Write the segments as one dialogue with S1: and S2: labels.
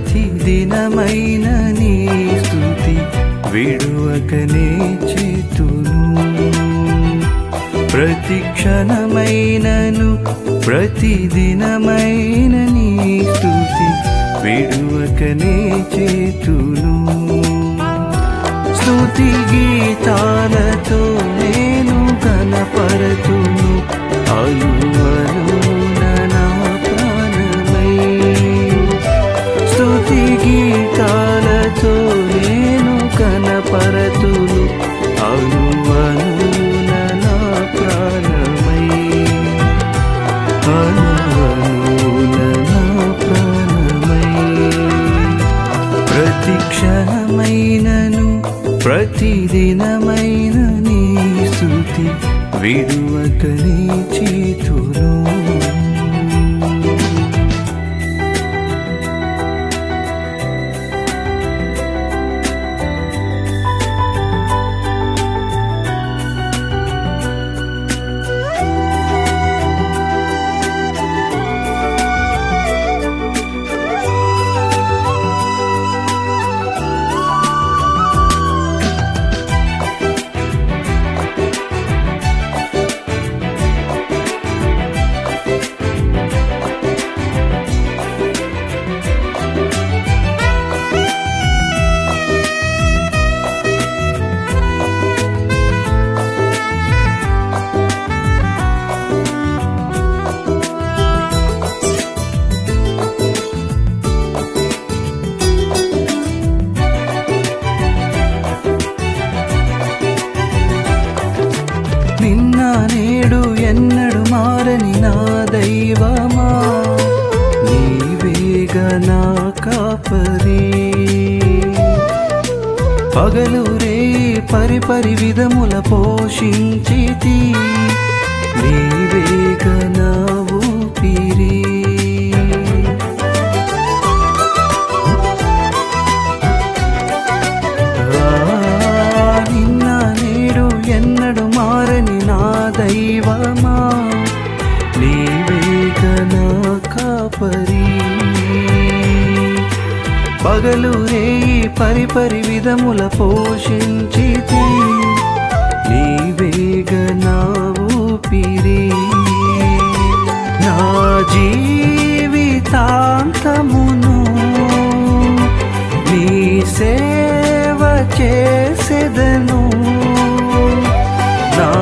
S1: ప్రతి దినమైన నీ స్థుతి విడువకనే చేతును ప్రతి క్షణమైనను ప్రతి దినమైన నీ స్థుతి విడువకనే చేతును స్తుతి గీతాలతో నేను కనపరతును అలువలున నా ప్రాణమై స్తుతి గీతాలతో నేను కనపరతును అలువలున నా ప్రాణమై అలువలున నా ప్రాణమై ప్రతి క్షణమైనను ప్రతి దినమైన నీ స్థుతి విడువకనే చేతును నిన్న నేడు ఎన్నడు మారని నా దైవమా నీవేగ నా కాపరి పగలు రే పరిపరి విధముల పోషించితి నీవేగ నా ఊపిరి ఆ, నిన్న నేడు ఎన్నడు మారని నా దైవమా నీవేగ నా కాపరి పగలు రేయి పరిపరి విధముల పోషించితి నీవేగ నా ఊపిరి నా జీవితాంతమును నీ సేవ చేసెదను నా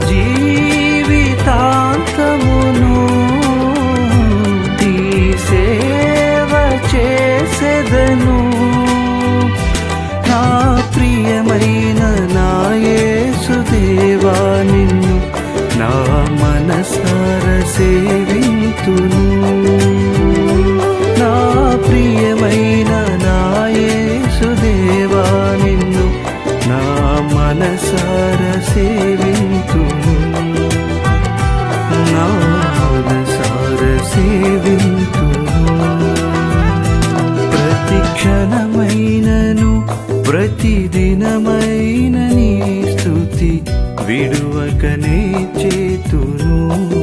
S1: జీవితాంతమును నీ సేవ చేసెదను నా ప్రియమైన నా యేసుదేవా నిన్ను నా మనసార సేవింతును నా ప్రియమైన నా యేసుదేవా నిన్ను నా మనసార సేవింతును నా మనసార సేవింతును ప్రతి క్షణమైనను ప్రతి దినమైన నీ స్థుతి విడువకనే చేతును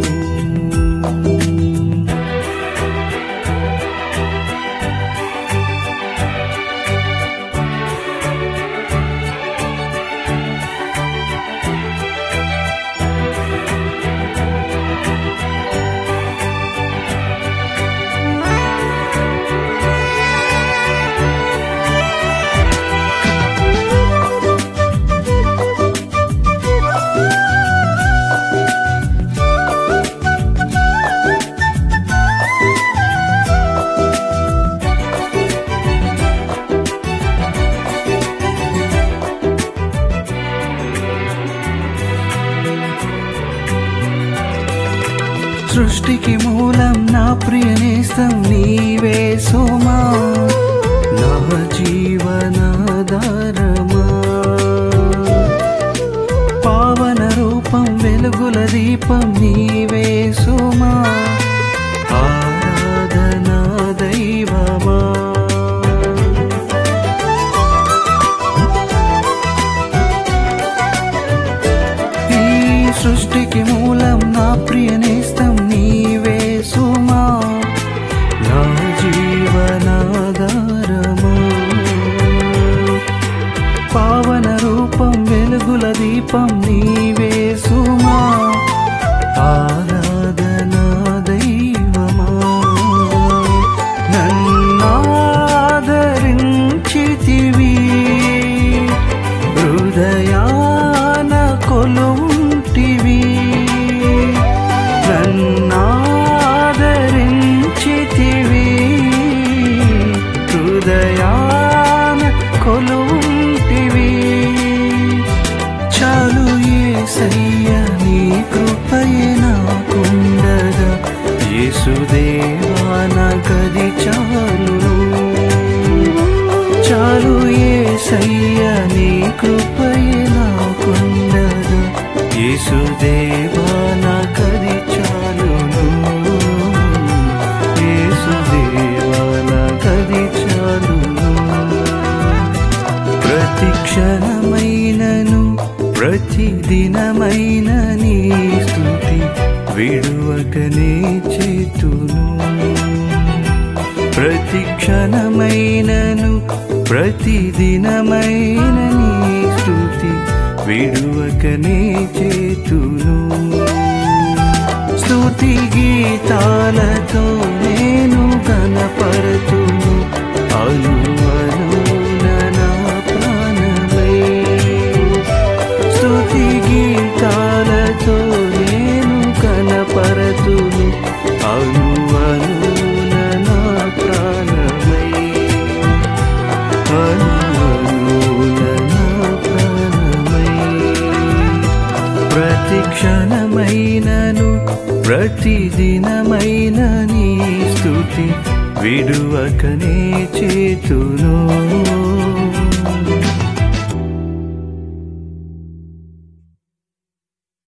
S1: సృష్టికి మూలం నా ప్రియ నేస్తం నీవే సోమా నా జీవనాధారమా పావన రూపం వెలుగుల దీపం నీవే సోమా ఆరాధనా దైవమా ఈ సృష్టికి మూలం నా ప్రియ నేస్తం నీవే సుమా నా జీవనాధారమా చాలు ఏసయ్య నీ కృపయే నాకుండగా యేసుదేవా నాకది చాలును యేసుదేవా నాకది చాలును ప్రతి క్షణమైనను ప్రతి దినమైన నీ స్థుతి విడువకనే చేతును ప్రతి క్షణమైనను ప్రతి దినమైన నీ స్థుతి విడువకనే చేతును స్తుతి గీతాలతో నేను కనపడుతును అను అనున నా ప్రాణమై స్తుతి గీతాలతో నేను కనపడుతును అను అనున నా ప్రాణమై అను అనున నా ప్రాణమై ప్రతి క్షణమైనను ప్రతి దినమైన నీ స్థుతి విడువకనే చేతును